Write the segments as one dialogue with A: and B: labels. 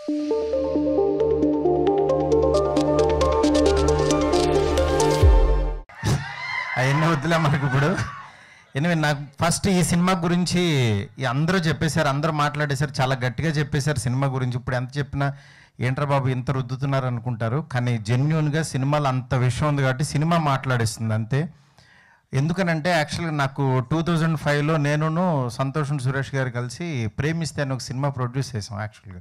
A: అవన్నీ వద్దులే మనకు ఇప్పుడు ఎనివే నాకు ఫస్ట్ ఈ సినిమా గురించి ఈ అందరూ చెప్పేశారు అందరూ మాట్లాడేశారు చాలా గట్టిగా చెప్పేశారు సినిమా గురించి ఇప్పుడు ఎంత చెప్పినా ఏంట్రా బాబు ఇంత రుద్దుతున్నారు అనుకుంటారు కానీ జెన్యున్గా సినిమాలో అంత విషయం ఉంది కాబట్టి సినిమా మాట్లాడేస్తుంది అంతే ఎందుకనంటే యాక్చువల్గా నాకు టూ థౌజండ్ ఫైవ్లో నేనును సంతోషం సురేష్ గారు కలిసి ప్రేమిస్తే అని ఒక సినిమా ప్రొడ్యూస్ చేసాం యాక్చువల్గా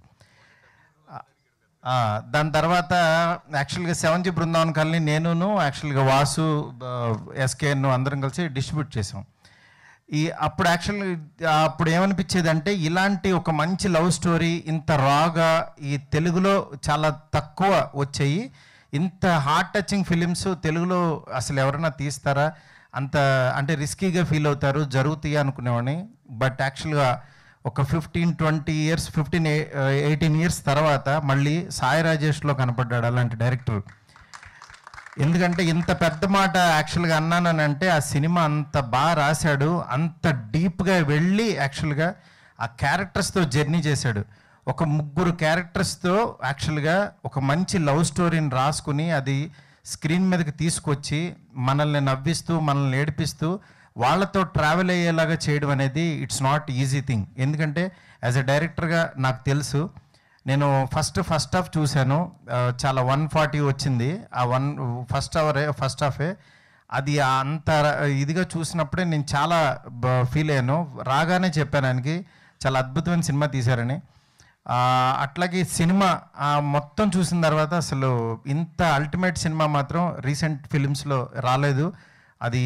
A: ఆ, దాని తర్వాత యాక్చువల్గా సెవెన్ జీ బృందావన్ కాలనీ నేనును యాక్చువల్గా వాసు ఎస్కేఎన్ అందరం కలిసి డిస్ట్రిబ్యూట్ చేసాం ఈ అప్పుడు యాక్చువల్గా అప్పుడు ఏమనిపించేది అంటే ఇలాంటి ఒక మంచి లవ్ స్టోరీ ఇంత రాగా ఈ తెలుగులో చాలా తక్కువ వచ్చాయి ఇంత హార్ట్ టచింగ్ ఫిలిమ్స్ తెలుగులో అసలు ఎవరైనా తీస్తారా అంత అంటే రిస్కీగా ఫీల్ అవుతారు జరుగుతాయి అనుకునేవాడిని బట్ యాక్చువల్గా ఒక fifteen twenty years fifteen eighteen years తర్వాత మళ్ళీ సాయి రాజేష్లో కనపడ్డాడు అలాంటి డైరెక్టర్ ఎందుకంటే ఇంత పెద్ద మాట యాక్చువల్గా అన్నానని అంటే ఆ సినిమా అంత బాగా రాశాడు అంత డీప్గా వెళ్ళి యాక్చువల్గా ఆ క్యారెక్టర్స్తో జర్నీ చేశాడు ఒక ముగ్గురు క్యారెక్టర్స్తో యాక్చువల్గా ఒక మంచి లవ్ స్టోరీని రాసుకుని అది స్క్రీన్ మీదకి తీసుకొచ్చి మనల్ని నవ్విస్తూ మనల్ని ఏడిపిస్తూ వాళ్ళతో ట్రావెల్ అయ్యేలాగా చేయడం అనేది ఇట్స్ నాట్ ఈజీ థింగ్ ఎందుకంటే యాజ్ ఎ డైరెక్టర్గా నాకు తెలుసు నేను ఫస్ట్ ఫస్ట్ హాఫ్ చూశాను ఆ, చాలా వన్ ఫార్టీ వచ్చింది ఆ వన్ ఫస్ట్ అవరే ఫస్ట్ హాఫే అది అంత ఇదిగా చూసినప్పుడే నేను చాలా ఫీల్ అయ్యాను రాగానే చెప్పాను ఆయనకి చాలా అద్భుతమైన సినిమా తీశారని ఆ, అట్లాగే సినిమా ఆ, మొత్తం చూసిన తర్వాత అసలు ఇంత అల్టిమేట్ సినిమా మాత్రం రీసెంట్ ఫిలిమ్స్లో రాలేదు అది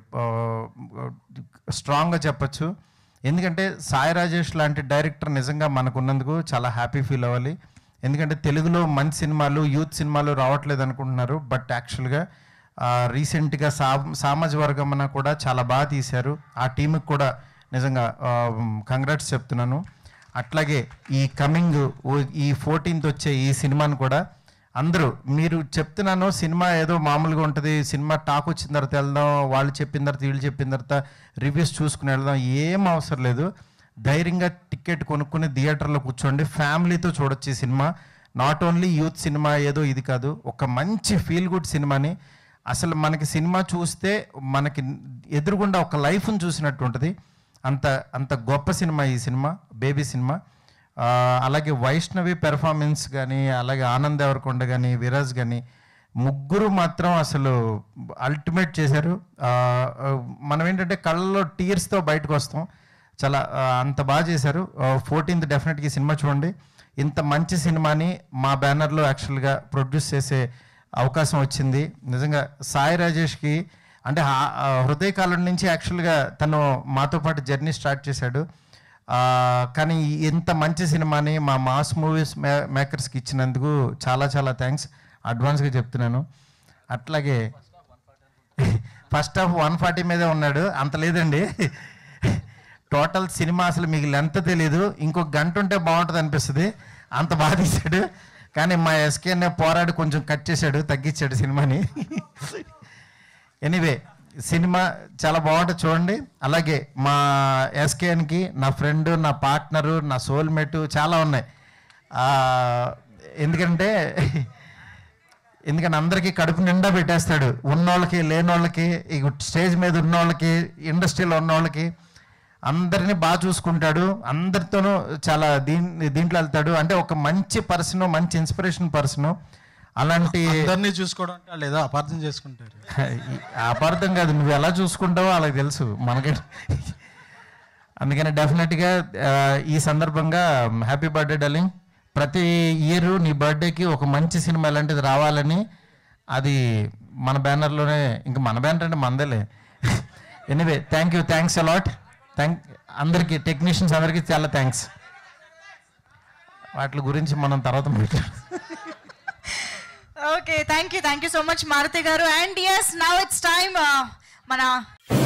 A: స్ట్రాంగ్గా చెప్పచ్చు ఎందుకంటే సాయి రాజేష్ లాంటి డైరెక్టర్ నిజంగా మనకున్నందుకు చాలా హ్యాపీ ఫీల్ అవ్వాలి ఎందుకంటే తెలుగులో మంచి సినిమాలు యూత్ సినిమాలు రావట్లేదు అనుకుంటున్నారు బట్ యాక్చువల్గా రీసెంట్గా సా సామాజిక వర్గమన కూడా చాలా బాగా తీశారు ఆ టీంకి కూడా నిజంగా కంగ్రాట్స్ చెప్తున్నాను అట్లాగే ఈ కమింగ్ ఈ ఫోర్టీన్త్ వచ్చే ఈ సినిమాను కూడా అందరూ మీరు చెప్తున్నాను సినిమా ఏదో మామూలుగా ఉంటుంది సినిమా టాక్ వచ్చిన తర్వాత వెళ్దాం వాళ్ళు చెప్పిన తర్వాత వీళ్ళు చెప్పిన తర్వాత రివ్యూస్ చూసుకుని వెళ్దాం ఏం అవసరం లేదు ధైర్యంగా టికెట్ కొనుక్కుని థియేటర్లో కూర్చోండి ఫ్యామిలీతో చూడొచ్చు ఈ cinema not only youth cinema ఏదో ఇది కాదు ఒక మంచి ఫీల్ గుడ్ సినిమాని అసలు మనకి సినిమా చూస్తే మనకి ఎదురుగుండా ఒక లైఫ్ని చూసినట్టు ఉంటుంది అంత అంత గొప్ప సినిమా ఈ సినిమా బేబీ సినిమా ఆ, అలాగే వైష్ణవి పెర్ఫార్మెన్స్ కానీ అలాగే ఆనంద్ దేవరకొండ కానీ విరాజ్ కానీ ముగ్గురు మాత్రం అసలు అల్టిమేట్ చేశారు ఆ, ఆ, మనం ఏంటంటే కళ్ళలో టీయర్స్తో బయటకు వస్తాం చాలా ఆ, అంత బాగా చేశారు ఫోర్టీన్త్ డెఫినెట్గా ఈ సినిమా చూడండి ఇంత మంచి సినిమాని మా బ్యానర్లో యాక్చువల్గా ప్రొడ్యూస్ చేసే అవకాశం వచ్చింది నిజంగా సాయి రాజేష్కి అంటే ఆ- ఆ హృదయకాలం నుంచి యాక్చువల్గా తను మాతో పాటు జర్నీ స్టార్ట్ చేశాడు ఆ, కానీ ఇంత మంచి సినిమాని మా మాస్ మూవీస్ మే మేకర్స్కి ఇచ్చినందుకు చాలా చాలా థ్యాంక్స్ అడ్వాన్స్గా చెప్తున్నాను అట్లాగే ఫస్ట్ హాఫ్ వన్ ఫార్టీ మీదే ఉన్నాడు అంత లేదండి టోటల్ సినిమా అసలు మీకు లెంత్ తెలియదు ఇంకొక గంట ఉంటే బాగుంటుంది అనిపిస్తుంది అంత బాగా తీశాడు కానీ మా ఎస్కేనే పోరాడి కొంచెం కట్ చేశాడు తగ్గించాడు సినిమాని ఎనీవే సినిమా చాలా బాగుంటుంది చూడండి అలాగే మా ఎస్కేఎన్కి నా ఫ్రెండ్ నా పార్ట్నరు నా సోల్మేట్ చాలా ఉన్నాయి ఆ, ఎందుకంటే ఎందుకంటే అందరికీ కడుపు నిండా పెట్టేస్తాడు ఉన్నోళ్ళకి లేనోళ్ళకి ఇక స్టేజ్ మీద ఉన్నోళ్ళకి ఇండస్ట్రీలో ఉన్నోళ్ళకి అందరినీ బాగా చూసుకుంటాడు అందరితోనూ చాలా దీన్ దీంట్లో వెళ్తాడు అంటే ఒక మంచి పర్సన్ మంచి ఇన్స్పిరేషన్ పర్సన్ అలాంటి
B: అందరినీ చూసుకోవడం అంటే వాళ్ళు ఏదో అపార్థం చేసుకుంటారు
A: ఈ అపార్థం కాదు నువ్వు ఎలా చూసుకుంటావో వాళ్ళకి తెలుసు మనకి అందుకని డెఫినెట్గా ఆ, ఈ సందర్భంగా హ్యాపీ బర్త్డే డార్లింగ్ ప్రతి ఇయర్ నీ బర్త్డేకి ఒక మంచి సినిమా ఇలాంటిది రావాలని అది మన బ్యానర్లోనే ఇంకా మన బ్యానర్ అంటే మందలే anyway thank you thanks a lot thank అందరికీ టెక్నీషియన్స్ అందరికీ చాలా థ్యాంక్స్ వాటి గురించి మనం తర్వాత మాట్లాడు
C: okay thank you thank you so much Maruti garu and as now it's time మన